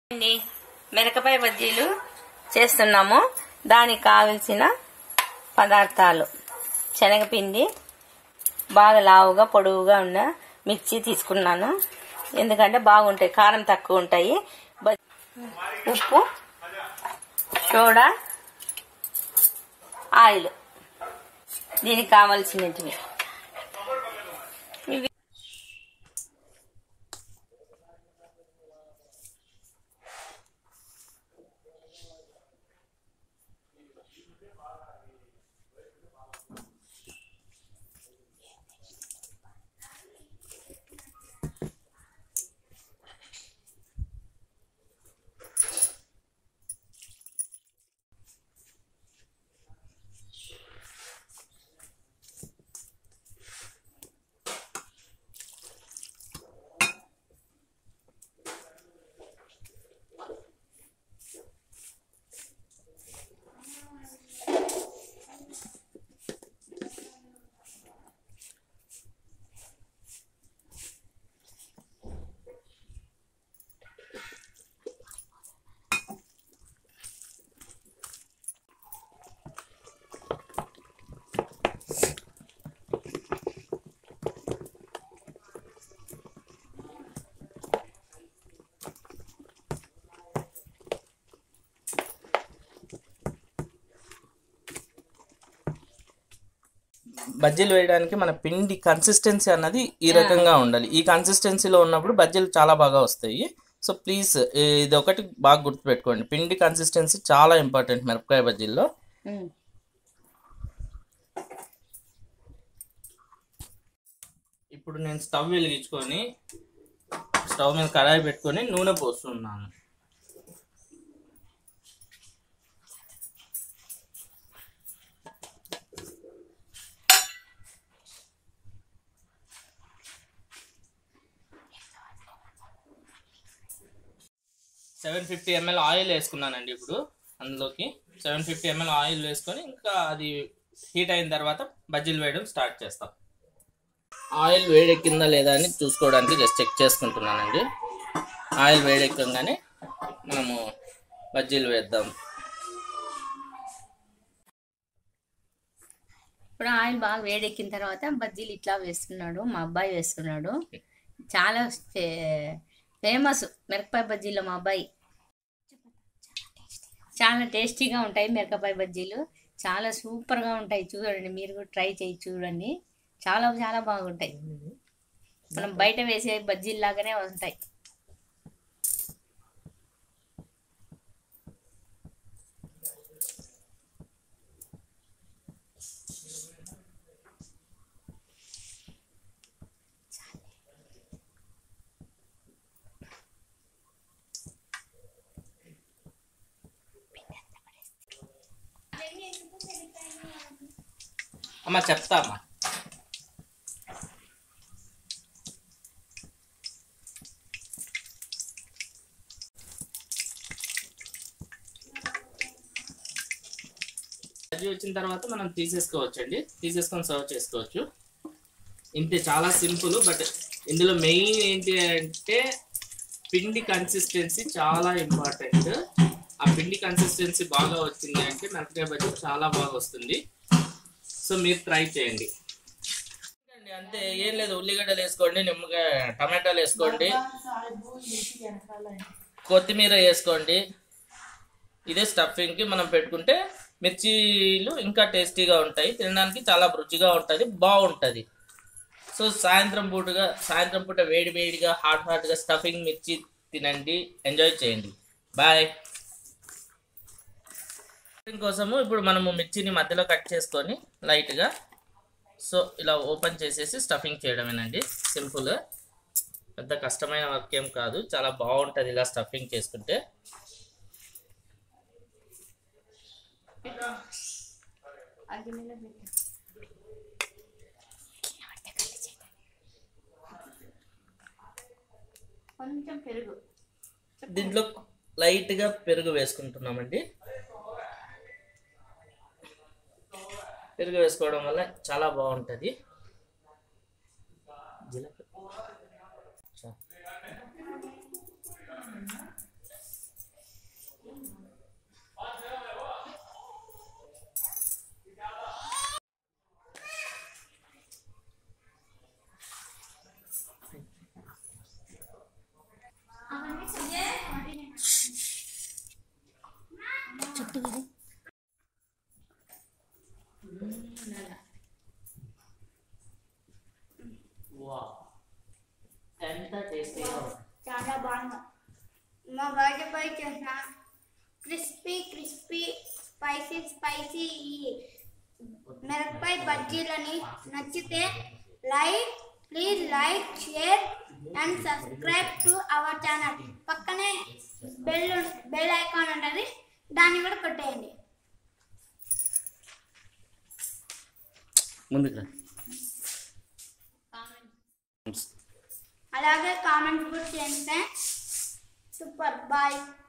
అండి మిరపకాయ బజ్జీలు చేస్తున్నాము దానికి కావలసిన పదార్థాలు శనగపిండి బాగా లావుగా పొడవుగా ఉన్న మిర్చి తీసుకున్నాను ఎందుకంటే బాగుంటాయి కారం తక్కువ ఉంటాయి బ- ఉప్పు సోడా ఆయిల్ దీనికి కావలసినవి ఇవి బజ్జీలు వేయడానికి మన పిండి కన్సిస్టెన్సీ అన్నది ఈ రకంగా ఉండాలి ఈ కన్సిస్టెన్సీలో ఉన్నప్పుడు బజ్జీలు చాలా బాగా వస్తాయి సో ప్లీజ్ ఇది ఒకటి బాగా గుర్తుపెట్టుకోండి పిండి కన్సిస్టెన్సీ చాలా ఇంపార్టెంట్ మిరపకాయ బజ్జీల్లో ఉమ్. ఇప్పుడు నేను స్టవ్ వెలిగించుకొని స్టవ్ మీద కడాయి పెట్టుకొని నూనె పోస్తున్నాను సెవెన్ ఫిఫ్టీ ఎంఎల్ ఆయిల్ వేసుకున్నానండి ఇప్పుడు అందులోకి సెవెన్ ఫిఫ్టీ ఎంఎల్ ఆయిల్ వేసుకొని ఇంకా అది హీట్ అయిన తర్వాత బజ్జీలు వేయడం స్టార్ట్ చేస్తాం ఆయిల్ వేడెక్కిందా లేదా అని చూసుకోవడానికి జస్ట్ చెక్ చేసుకుంటున్నానండి ఆయిల్ వేడెక్కగానే మనము బజ్జీలు వేద్దాం ఇప్పుడు ఆయిల్ బాగా వేడెక్కిన తర్వాత బజ్జీలు ఇట్లా వేస్తున్నాడు మా అబ్బాయి వేస్తున్నాడు చాలా ఫే- ఫేమస్ మిరపకాయ బజ్జీలు మా అబ్బాయి చాలా టేస్టీగా ఉంటాయి మిరపకాయ బజ్జీలు చాలా సూపర్గా ఉంటాయి చూడండి మీరు కూడా ట్రై చేయి చూడండి చాలా చాలా బాగుంటాయి మనం బయట వేసే బజ్జీలు లాగానే ఉంటాయి అమ్మ చెప్తా అమ్మా బజ్జీ వచ్చిన తర్వాత మనం తీసేసుకోవచ్చు అండి తీసేసుకొని సర్వ్ చేసుకోవచ్చు ఇంతే చాలా సింపుల్ బట్ ఇందులో మెయిన్ ఏంటి అంటే పిండి కన్సిస్టెన్సీ చాలా ఇంపార్టెంట్ ఆ పిండి కన్సిస్టెన్సీ బాగా వచ్చింది అంటే మిరపకాయ బజ్జీ చాలా బాగా వస్తుంది సో మీరు ట్రై చేయండి అండి, అంతే ఏం లేదు ఉల్లిగడ్డలు వేసుకోండి నిమ్మకాయ టమాటాలు వేసుకోండి కొత్తిమీర వేసుకోండి ఇదే స్టఫింగ్కి మనం పెట్టుకుంటే మిర్చీలు ఇంకా టేస్టీగా ఉంటాయి తినడానికి చాలా రుచిగా ఉంటుంది బాగుంటుంది సో సాయంత్రం పూటగా సాయంత్రం పూట వేడి వేడిగా హాట్ హాట్గా స్టఫింగ్ మిర్చి తినండి ఎంజాయ్ చేయండి బాయ్ కోసము ఇప్పుడు మనము మిర్చిని మధ్యలో కట్ చేసుకొని లైట్గా సో ఇలా ఓపెన్ చేసేసి స్టఫింగ్ చేయడమేనండి సింపుల్ పెద్ద కష్టమైన వర్క్ ఏం కాదు చాలా బాగుంటుంది ఇలా స్టఫింగ్ చేసుకుంటే కొంచెం పెరుగు దీంట్లో లైట్గా పెరుగు వేసుకుంటున్నామండి పెరుగు వేసుకోవడం వల్ల చాలా బాగుంటుంది జీలకర్ర చా- వావ్ ఎంత టేస్టీగా ఉంది చాలా బాగుంది మా బయట పై చేసిన క్రిస్పీ క్రిస్పీ స్పైసీ స్పైసీ ఈ మిరపకాయ బజ్జీలని నచ్చితే like please like share and subscribe to our channel పక్కనే బెల్ బెల్ ఐకాన్ ఉంటుంది దాన్ని కూడా కొట్టేయండి ముందుకు అలాగే కామెంట్ కూడా చేస్తే సూపర్ బాయ్